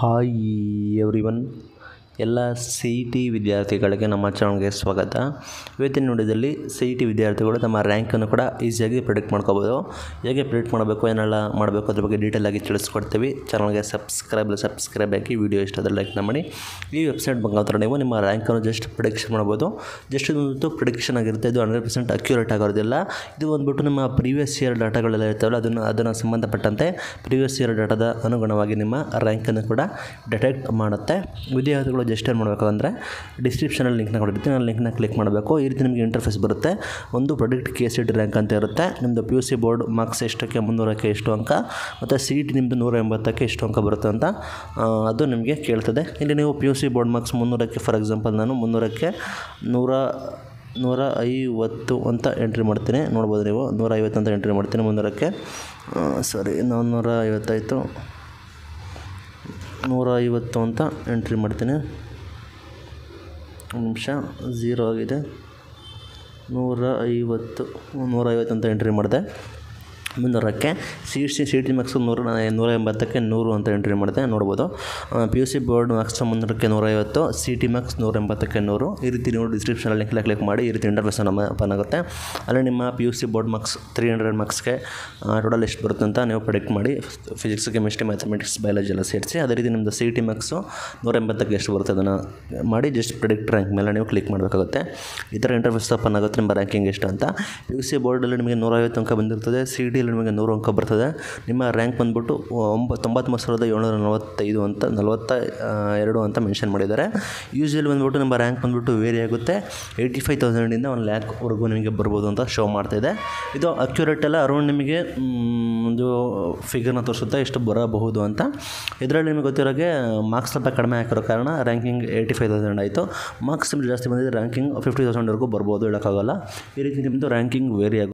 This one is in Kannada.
ಹಾಯ್ ಎವ್ರಿವನ್ ಎಲ್ಲ ಸಿ ಇ ಟಿ ವಿದ್ಯಾರ್ಥಿಗಳಿಗೆ ನಮ್ಮ ಚಾನಲ್ಗೆ ಸ್ವಾಗತ ಇವತ್ತಿನ ನೋಡಿದಲ್ಲಿ ಸಿ ಇ ಟಿ ವಿದ್ಯಾರ್ಥಿಗಳು ತಮ್ಮ ರ್ಯಾಂಕನ್ನು ಕೂಡ ಈಸಿಯಾಗಿ ಪ್ರಿಡಿಕ್ಟ್ ಮಾಡ್ಕೋಬೋದು ಹೇಗೆ ಪ್ರಿಡಿಕ್ಟ್ ಮಾಡಬೇಕು ಏನೆಲ್ಲ ಮಾಡಬೇಕು ಅದ್ರ ಬಗ್ಗೆ ಡೀಟೇಲಾಗಿ ತಿಳಿಸ್ಕೊಡ್ತೀವಿ ಚಾನಲ್ಗೆ ಸಬ್ಸ್ಕ್ರೈಬ್ ಸಬ್ಸ್ಕ್ರೈಬ್ ಹಾಕಿ ವಿಡಿಯೋ ಇಷ್ಟ ಆದರೆ ಲೈಕ್ನ ಮಾಡಿ ಈ ವೆಬ್ಸೈಟ್ ಮುಖಾಂತರ ನೀವು ನಿಮ್ಮ ರ್ಯಾಂಕನ್ನು ಜಸ್ಟ್ ಪ್ರಿಡಿಕ್ಷನ್ ಮಾಡ್ಬೋದು ಜಸ್ಟ್ ಇದೊಂದು ಪ್ರಿಡಿಕ್ಷನ್ ಆಗಿರುತ್ತೆ ಇದು ಹಂಡ್ರೆಡ್ ಪರ್ಸೆಂಟ್ ಅಕ್ಯುರೇಟ್ ಆಗೋದಿಲ್ಲ ಇದು ಬಂದ್ಬಿಟ್ಟು ನಿಮ್ಮ ಪ್ರೀವಿಯಸ್ ಇಯರ್ ಡಾಟಾಗಳೆಲ್ಲ ಇರ್ತಾವಲ್ಲ ಅದನ್ನು ಅದನ್ನು ಸಂಬಂಧಪಟ್ಟಂತೆ ಪ್ರೀವಿಯಸ್ ಇಯರ್ ಡಾಟಾದ ಅನುಗುಣವಾಗಿ ನಿಮ್ಮ ರ್ಯಾಂಕನ್ನು ಕೂಡ ಡಿಟೆಕ್ಟ್ ಮಾಡುತ್ತೆ ವಿದ್ಯಾರ್ಥಿಗಳು ಜಸ್ಟ್ ಏನು ಮಾಡಬೇಕು ಅಂದರೆ ಡಿಸ್ಕ್ರಿಪ್ಷನಲ್ಲಿ ಲಿಂಕ್ನ ಕೊಟ್ಟಿರ್ತೀನಿ ಆ ಲಿಂಕ್ನ ಕ್ಲಿಕ್ ಮಾಡಬೇಕು ಈ ರೀತಿ ನಿಮಗೆ ಇಂಟರ್ಫೇಸ್ ಬರುತ್ತೆ ಒಂದು product K C T rank ಅಂತ ಇರುತ್ತೆ ನಿಮ್ಮದು P U C board marks ಎಷ್ಟಕ್ಕೆ ಮುನ್ನೂರಕ್ಕೆ ಎಷ್ಟು ಅಂಕ ಮತ್ತು ಸಿ ಟಿ ನಿಮ್ಮದು ನೂರ ಎಂಬತ್ತಕ್ಕೆ ಎಷ್ಟು ಅಂಕ ಬರುತ್ತೆ ಅಂತ ಆ, ಅದು ನಿಮಗೆ ಕೇಳ್ತದೆ ಇಲ್ಲಿ ನೀವು P U C board marks ಮುನ್ನೂರಕ್ಕೆ ಫಾರ್ ಎಕ್ಸಾಂಪಲ್ ನಾನು ಮುನ್ನೂರಕ್ಕೆ ನೂರ ನೂರ ಐವತ್ತು ಅಂತ ಎಂಟ್ರಿ ಮಾಡ್ತೀನಿ ನೋಡ್ಬೋದು ನೀವು ನೂರ ಐವತ್ತು ಅಂತ ಎಂಟ್ರಿ ಮಾಡ್ತೀನಿ ಮುನ್ನೂರಕ್ಕೆ ಸಾರಿ ನಾನು ನೂರ ಐವತ್ತಾಯಿತು ನೂರ ಐವತ್ತು ಅಂತ ಎಂಟ್ರಿ ಮಾಡ್ತೀನಿ ಒಂದು ನಿಮಿಷ ಝೀರೋ ಆಗಿದೆ ನೂರ ಐವತ್ತು ನೂರ ಐವತ್ತು ಅಂತ ಎಂಟ್ರಿ ಮಾಡಿದೆ ಮುನ್ನೂರಕ್ಕೆ C C C T marks ನೂರ ನೂರ ಎಂಬತ್ತಕ್ಕೆ ನೂರು ಅಂತ ಎಂಟ್ರಿ ಮಾಡಿದೆ ನೋಡ್ಬೋದು P U C board marks ಮುನ್ನೂರಕ್ಕೆ ನೂರೈವತ್ತು ಸಿ ಟಿ ಮಾರ್ಕ್ಸ್ ನೂರ ಎಂಬತ್ತಕ್ಕೆ ನೂರು ಈ ರೀತಿ ನೀವು ಡಿಸ್ಕ್ರಿಪ್ಷನಲ್ಲಿ ಲಿಂಕ್ ಕ್ಲಿಕ್ ಮಾಡಿ ಈ ರೀತಿ ಇಂಟರ್ಫೇಸ್ ನಮ್ಮ ಓಪನ್ ಆಗುತ್ತೆ ಅಲ್ಲಿ ನಿಮ್ಮ P U C board marks three hundred ಮಾರ್ಕ್ಸ್ಗೆ ಟೋಟಲ್ ಎಷ್ಟು ಬರುತ್ತೆ ಅಂತ ನೀವು ಪ್ರಿಡಿಕ್ಟ್ ಮಾಡಿ ಫಿಸಿಕ್ಸ್ ಕೆಮಿಸ್ಟ್ರಿ ಮ್ಯಾಥಮೆಟಿಕ್ಸ್ ಬಯಾಲಜಿ ಎಲ್ಲ ಸೇರಿಸಿ ಅದೇ ರೀತಿ ನಿಮ್ಮದು ಸಿ ಟಿ ಮಾರ್ಕ್ಸು ನೂರ ಎಂಬತ್ತಕ್ಕೆ ಎಷ್ಟು ಬರುತ್ತೆ ಅದನ್ನು ಮಾಡಿ ಜಸ್ಟ್ ಪ್ರಿಡಿಕ್ಟ್ ರ್ಯಾಂಕ್ ಮೇಲೆ ನೀವು ಕ್ಲಿಕ್ ಮಾಡಬೇಕಾಗುತ್ತೆ ಈ ಥರ ಇಂಟರ್ಫೇಸ್ ಓಪನ್ ಆಗುತ್ತೆ ನಿಮ್ಮ ರ್ಯಾಂಕಿಂಗ್ ಎಷ್ಟು ಅಂತ ಪಿ ಯು ಸಿ ಬೋರ್ಡಲ್ಲಿ ನಿಮಗೆ ನೂರೈವತ್ತು ಅಂಕ ಬಂದಿರ್ತದೆ ಸಿ ಟಿಯಲ್ಲಿ ನಿಮಗೆ ನೂರು ಅಂಕ ಬರ್ತದೆ ನಿಮ್ಮ ರ್ಯಾಂಕ್ ಬಂದ್ಬಿಟ್ಟು ಒಂಬ ತೊಂಬತ್ತ್ಮೂರು ಸಾವಿರದ ಏಳ್ನೂರ ನಲವತ್ತೈದು ಅಂತ ನಲವತ್ತ ಆ, ಎರಡು ಅಂತ ಮೆನ್ಷನ್ ಮಾಡಿದ್ದಾರೆ ಯೂಶಲಿ ಬಂದ್ಬಿಟ್ಟು ನಮ್ಮ ರ್ಯಾಂಕ್ ಬಂದ್ಬಿಟ್ಟು ವೇರಿ ಆಗುತ್ತೆ ಏಯ್ಟಿ ಫೈವ್ ತೌಸಂಡಿಂದ ಒಂದು ಲ್ಯಾಕ್ವರೆಗೂ ನಿಮಗೆ ಬರ್ಬೋದು ಅಂತ ಶೋ ಮಾಡ್ತಾಯಿದೆ ಇದು ಅಕ್ಯುರೇಟ್ ಎಲ್ಲ ಅರೌಂಡ್ ನಿಮಗೆ ಮ್, ಒಂದು ಫಿಗರ್ನ ತೋರಿಸುತ್ತೆ ಎಷ್ಟು ಬರಬಹುದು ಅಂತ ಇದರಲ್ಲಿ ನಿಮಗೆ ಗೊತ್ತಿರೋಗೆ ಮಾರ್ಕ್ಸ್ ಸ್ವಲ್ಪ ಕಡಿಮೆ ಹಾಕಿರೋ ಕಾರಣ ರ್ಯಾಂಕಿಂಗ್ ಏಯ್ಟಿ ಫೈವ್ ತೌಸಂಡ್ ಆಯಿತು ಮಾರ್ಕ್ಸ್ ಜಾಸ್ತಿ ಬಂದಿದೆ ರ್ಯಾಂಕಿಂಗ್ ಫಿಫ್ಟಿ ತೌಸಂಡ್ವರೆಗೂ ಬರ್ಬೋದು ಹೇಳೋಕ್ಕಾಗಲ್ಲ ಈ ರೀತಿ ನಿಮ್ಮದು ರ್ಯಾಂಕಿಂಗ್ ವೇರಿ ಆಗುತ್ತೆ